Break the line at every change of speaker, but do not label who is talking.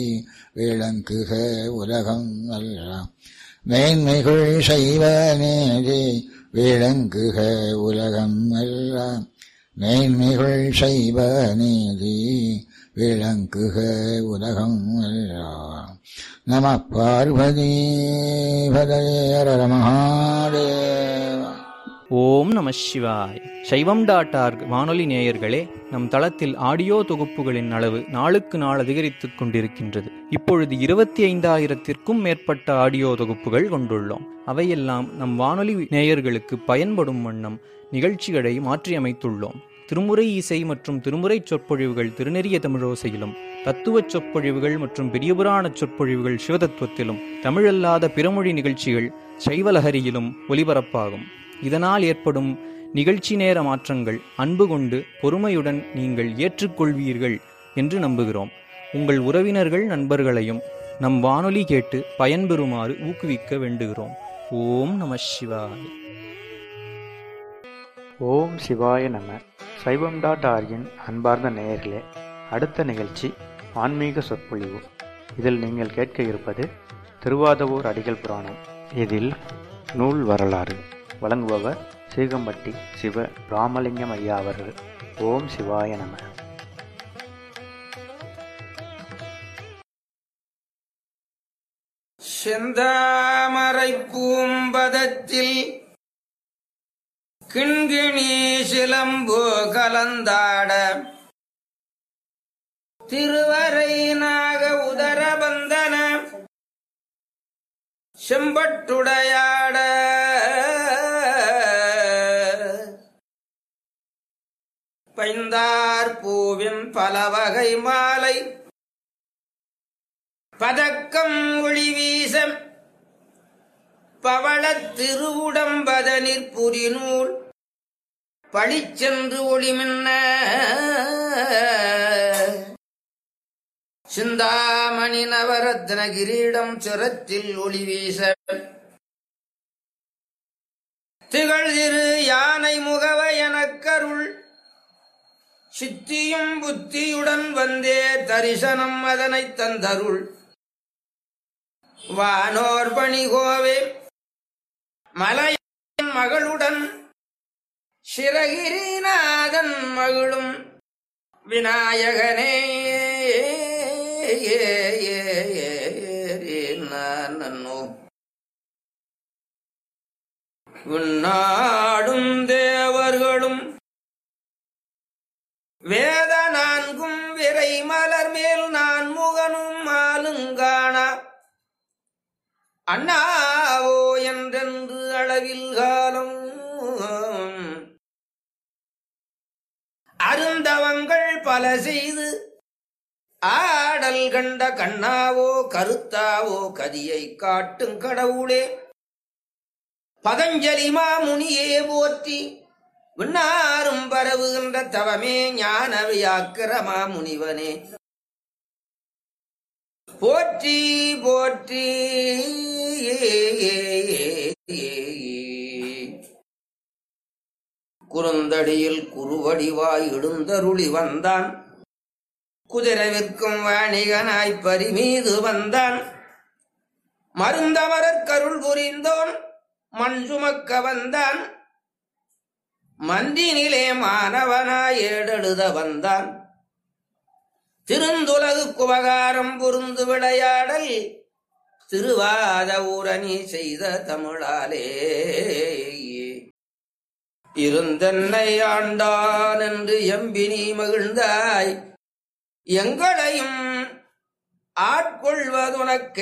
விளங்குக உலகம் எல்லாம் மேன்மைகள் செய்வ நேரே விளங்குக உலகம் எல்லாம் மேன்மைகள் செய்வ நீதி விளங்குக உலகம் எல்லாம் நம பார்வதி பதயர மகாதேவ
ஓம் நம சிவாய் சைவம் டாட் ஆர்க் வானொலி நேயர்களே நம் தளத்தில் ஆடியோ தொகுப்புகளின் அளவு நாளுக்கு நாள் அதிகரித்துக் கொண்டிருக்கின்றது இப்பொழுது இருபத்தி ஐந்தாயிரத்திற்கும் மேற்பட்ட ஆடியோ தொகுப்புகள் கொண்டுள்ளோம் அவையெல்லாம் நம் வானொலி நேயர்களுக்கு பயன்படும் வண்ணம் நிகழ்ச்சிகளை மாற்றியமைத்துள்ளோம் திருமுறை இசை மற்றும் திருமுறை சொற்பொழிவுகள் திருநெறிய தமிழோசையிலும் தத்துவச் சொற்பொழிவுகள் மற்றும் பெரியபுராண சொற்பொழிவுகள் சிவதத்துவத்திலும் தமிழல்லாத பிறமொழி நிகழ்ச்சிகள் சைவலஹரியிலும் ஒலிபரப்பாகும் இதனால் ஏற்படும் நிகழ்ச்சி நேர மாற்றங்கள் அன்பு கொண்டு பொறுமையுடன் நீங்கள் ஏற்றுக்கொள்வீர்கள் என்று நம்புகிறோம் உங்கள் உறவினர்கள் நண்பர்களையும் நம் வானொலி கேட்டு பயன்பெறுமாறு ஊக்குவிக்க வேண்டுகிறோம் ஓம் நம சிவாய்
ஓம் சிவாய நம சைவம் டாட் ஆர்கின் அன்பார்ந்த நேயர்களே அடுத்த நிகழ்ச்சி ஆன்மீக சொற்பொழிவு இதில் நீங்கள் கேட்க இருப்பது திருவாதவூர் அடிகள் புராணம் இதில் நூல் வரலாறு வழங்குபவர் சீகம்பட்டி சிவ ராமலிங்கம் ஐயா அவர்கள் ஓம் சிவாய நம
செந்தாமரை பூம்பதத்தில் கிண்கிணி சிலம்பு கலந்தாட திருவரை நாக உதரபந்தன செம்பட்டுடையாட பைந்தார் பூவின் பலவகை மாலை பதக்கம் ஒளி வீசம் பவளத் திருவுடம்பதனிற் புரிநூல் பழிச்சென்று ஒளிமின்ன சிந்தாமணி நவரத்ன கிரீடம் சிரத்தில் ஒளி வீச திகழ் திரு யானை முகவ எனக்கருள் சித்தியும் புத்தியுடன் வந்தே தரிசனம் அதனைத் தந்தருள் வானோர் பணிகோவே மலையின் மகளுடன் சிறகிரிநாதன் மகளும் விநாயகனே நன்னோ விண்ணாடும் தேவர்களும் வேத நான்கும் விரை மலர் மேல் நான் முகனும் மாலுங்கானா அண்ணாவோ என்றென்று அளவில் காலம் அருந்தவங்கள் பல செய்து ஆடல் கண்ட கண்ணாவோ கருத்தாவோ கதியை காட்டும் கடவுளே பதஞ்சலி மாமுனியே போற்றி விண்ணாரும் பரவுகின்ற தவமே ஞான வியாக்கிரமா முனிவனே போற்றி போற்றி குறுந்தடியில் குறுவடிவாய் எழுந்தருளி வந்தான் குதிரை விற்கும் வாணிகனாய் பரிமீது வந்தான் மருந்தமரர் கருள் புரிந்தோன் மண் சுமக்க வந்தான் மந்தினிலே மாணவனாய் ஏடெழுத வந்தான் திருந்துலகு குபகாரம் புருந்து விளையாடல் திருவாத ஊரணி செய்த தமிழாலே இருந்தன்னை ஆண்டான் என்று எம்பினி மகிழ்ந்தாய் எங்களையும் ஆட்கொள்வதுனக்கு